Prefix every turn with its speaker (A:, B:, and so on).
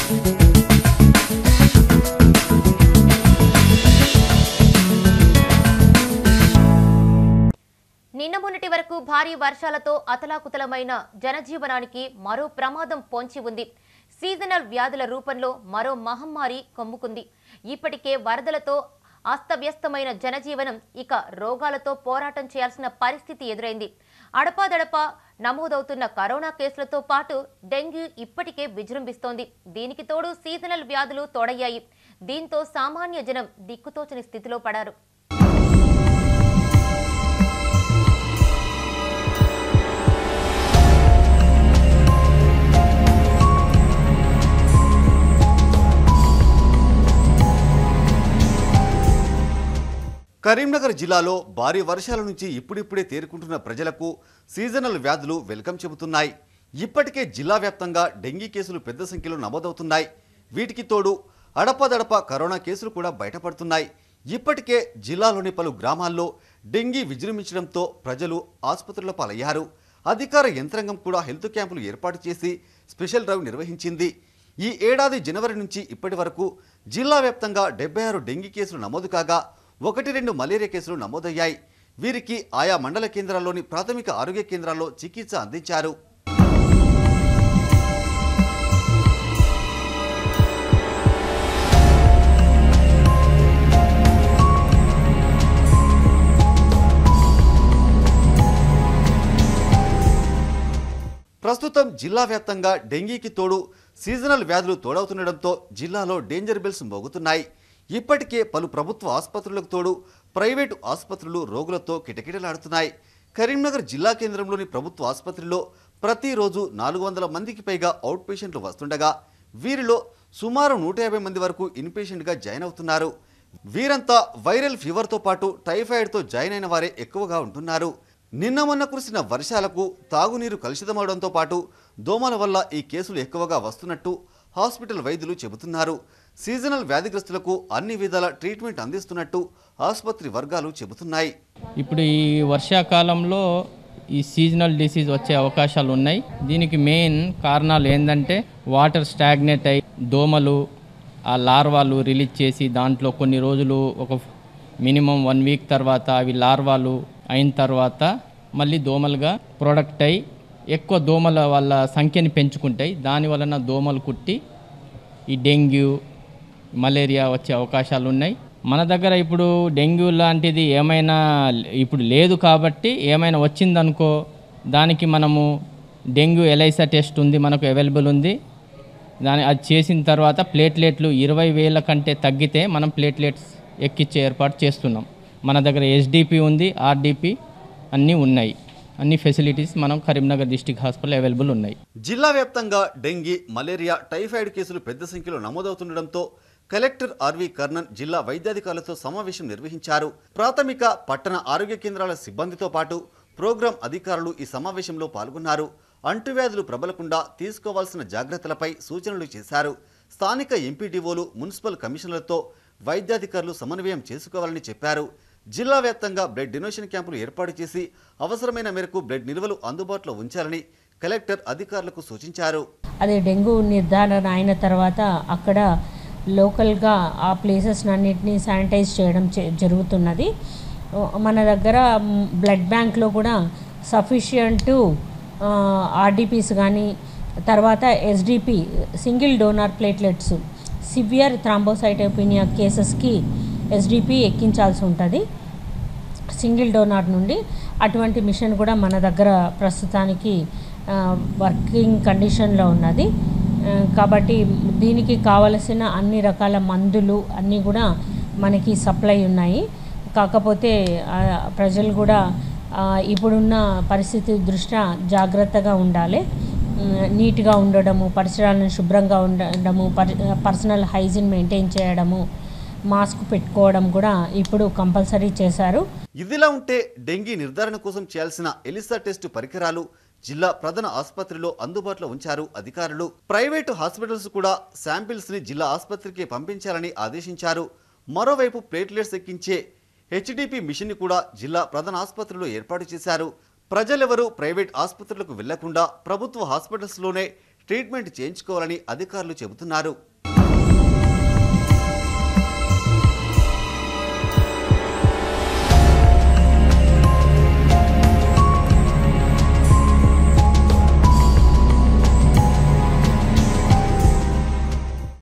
A: నిన్న మొన్నటి వరకు భారీ వర్షాలతో అతలాకుతలమైన జనజీవనానికి మరో ప్రమాదం పొంచి ఉంది సీజనల్ వ్యాధుల రూపంలో మరో మహమ్మారి కమ్ముకుంది ఇప్పటికే వరదలతో అస్తవ్యస్తమైన జనజీవనం ఇక రోగాలతో పోరాటం చేయాల్సిన పరిస్థితి ఎదురైంది అడపాదడపా నమోదవుతున్న కరోనా కేసులతో పాటు డెంగ్యూ ఇప్పటికే విజృంభిస్తోంది దీనికి తోడు సీజనల్ వ్యాధులు తోడయ్యాయి దీంతో సామాన్య జనం దిక్కుతోచని స్థితిలో పడారు
B: కరీంనగర్ జిల్లాలో భారీ వర్షాల నుంచి ఇప్పుడిప్పుడే తేరుకుంటున్న ప్రజలకు సీజనల్ వ్యాధులు వెల్కమ్ చెబుతున్నాయి ఇప్పటికే జిల్లా వ్యాప్తంగా డెంగీ కేసులు పెద్ద సంఖ్యలో నమోదవుతున్నాయి వీటికి తోడు అడపదడప కరోనా కేసులు కూడా బయటపడుతున్నాయి ఇప్పటికే జిల్లాలోని పలు గ్రామాల్లో డెంగీ విజృంభించడంతో ప్రజలు ఆసుపత్రుల పాలయ్యారు అధికార యంత్రాంగం కూడా హెల్త్ క్యాంపులు ఏర్పాటు చేసి స్పెషల్ డ్రైవ్ నిర్వహించింది ఈ ఏడాది జనవరి నుంచి ఇప్పటి వరకు జిల్లా వ్యాప్తంగా డెబ్బై ఆరు డెంగీ కేసులు నమోదు కాగా ఒకటి రెండు మలేరియా కేసులు నమోదయ్యాయి వీరికి ఆయా మండల కేంద్రాల్లోని ప్రాథమిక ఆరోగ్య కేంద్రాల్లో చికిత్స అందించారు ప్రస్తుతం జిల్లా వ్యాప్తంగా డెంగీకి తోడు సీజనల్ వ్యాధులు తోడవుతుండటంతో జిల్లాలో డేంజర్ బెల్స్ మోగుతున్నాయి ఇప్పటికే పలు ప్రభుత్వ ఆసుపత్రులకు తోడు ప్రైవేటు ఆసుపత్రులు రోగులతో కిటకిటలాడుతున్నాయి కరీంనగర్ జిల్లా కేంద్రంలోని ప్రభుత్వ ఆసుపత్రిలో ప్రతిరోజు నాలుగు వందల మందికి పైగా అవుట్ పేషెంట్లు వస్తుండగా వీరిలో సుమారు నూట యాభై మంది వరకు ఇన్పేషెంట్గా జాయిన్ అవుతున్నారు వీరంతా వైరల్ ఫీవర్తో పాటు టైఫాయిడ్తో జాయిన్ అయిన వారే ఎక్కువగా ఉంటున్నారు నిన్న మొన్న కురిసిన వర్షాలకు తాగునీరు కలుషితమవడంతో పాటు దోమల వల్ల ఈ కేసులు ఎక్కువగా వస్తున్నట్టు హాస్పిటల్ వైద్యులు చెబుతున్నారు సీజనల్ వ్యాధిగ్రస్తులకు అన్ని విధాల ట్రీట్మెంట్ అందిస్తున్నట్టు ఆసుపత్రి వర్గాలు చెబుతున్నాయి
C: ఇప్పుడు ఈ వర్షాకాలంలో ఈ సీజనల్ డిసీజ్ వచ్చే అవకాశాలు ఉన్నాయి దీనికి మెయిన్ కారణాలు ఏంటంటే వాటర్ స్టాగ్నేట్ అయి దోమలు ఆ లార్వాలు రిలీజ్ చేసి దాంట్లో కొన్ని రోజులు ఒక మినిమం వన్ వీక్ తర్వాత అవి లార్వాలు అయిన తర్వాత మళ్ళీ దోమలుగా ప్రొడక్ట్ అయి ఎక్కువ దోమల వల్ల సంఖ్యని పెంచుకుంటాయి దాని వలన దోమలు కుట్టి ఈ డెంగ్యూ మలేరియా వచ్చే అవకాశాలు ఉన్నాయి మన దగ్గర ఇప్పుడు డెంగ్యూ లాంటిది ఏమైనా ఇప్పుడు లేదు కాబట్టి ఏమైనా వచ్చిందనుకో దానికి మనము డెంగ్యూ ఎలైసా టెస్ట్ ఉంది మనకు అవైలబుల్ ఉంది దాని అది చేసిన తర్వాత ప్లేట్లెట్లు ఇరవై వేల కంటే తగ్గితే మనం ప్లేట్లెట్స్ ఎక్కిచ్చే ఏర్పాటు చేస్తున్నాం మన దగ్గర ఎస్డిపి ఉంది ఆర్డిపి అన్నీ ఉన్నాయి అన్ని ఫెసిలిటీస్ మనం కరీంనగర్ డిస్టిక్ హాస్పిటల్ అవైలబుల్ ఉన్నాయి
B: జిల్లా వ్యాప్తంగా డెంగీ మలేరియా టైఫాయిడ్ కేసులు పెద్ద సంఖ్యలో నమోదవుతుండటంతో కలెక్టర్ ఆర్వి కర్ణన్ జిల్లా వైద్యాధికారులతో సమావేశం నిర్వహించారు ప్రాథమిక పట్టణ ఆరోగ్య కేంద్రాల సిబ్బందితో పాటు ప్రోగ్రాం అధికారులు ఈ సమావేశంలో పాల్గొన్నారు అంటువ్యాధులు ప్రబలకుండా తీసుకోవాల్సిన జాగ్రత్తలపై సూచనలు చేశారు స్థానిక ఎంపీడీఓలు మున్సిపల్ కమిషనర్లతో వైద్యాధికారులు సమన్వయం చేసుకోవాలని చెప్పారు జిల్లా వ్యాప్తంగా బ్లడ్ డొనేషన్ క్యాంపులు ఏర్పాటు చేసి అవసరమైన మేరకు బ్లడ్ నిల్వలు అందుబాటులో ఉంచాలని కలెక్టర్ అధికారులకు సూచించారు
D: అదే డెంగ్యూ నిర్ధారణ అయిన తర్వాత అక్కడ లోకల్గా ఆ ప్లేసెస్ అన్నిటినీ శానిటైజ్ చేయడం చే- జరుగుతున్నది ఓ, మన దగ్గర మ్, బ్లడ్ బ్యాంక్లో కూడా సఫిషియంట్ ఆర్డిపిస్ కానీ తర్వాత S D P single donor platelets severe thrombocytopenia కేసెస్కి ఎస్డిపి ఎక్కించాల్సి ఉంటుంది సింగిల్ డోనార్ నుండి అటువంటి మిషన్ కూడా మన దగ్గర ప్రస్తుతానికి ఆ, వర్కింగ్ కండిషన్లో ఉన్నది ఆ, కాబట్టి దీనికి కావలసిన అన్ని రకాల మందులు అన్నీ కూడా మనకి సప్లై ఉన్నాయి కాకపోతే ఆ, ప్రజలు కూడా ఆ, ఇప్పుడున్న పరిస్థితి దృష్ట్యా జాగ్రత్తగా ఉండాలి ఉమ్, నీట్గా ఉండడము పరిసరాలను శుభ్రంగా ఉండడము పర్ పర్సనల్ హైజీన్ మెయింటైన్ చేయడము మాస్క్ పెట్టుకోవడం కూడా ఇప్పుడు కంపల్సరీ చేశారు
B: ఇదిలా ఉంటే డెంగీ నిర్ధారణ కోసం చేయాల్సిన ఎలిసా టెస్ట్ పరికరాలు జిల్లా ప్రధాన ఆసుపత్రిలో అందుబాటులో ఉంచారు అధికారులు ప్రైవేటు హాస్పిటల్స్ కూడా శాంపిల్స్ ని జిల్లా ఆసుపత్రికి పంపించాలని ఆదేశించారు మరోవైపు ప్లేట్లెట్స్ ఎక్కించే హెచ్డిపి మిషన్ ని కూడా జిల్లా ప్రధాన ఆసుపత్రిలో ఏర్పాటు చేశారు ప్రజలెవరూ ప్రైవేట్ ఆసుపత్రులకు వెళ్లకుండా ప్రభుత్వ హాస్పిటల్స్లోనే ట్రీట్మెంట్ చేయించుకోవాలని అధికారులు చెబుతున్నారు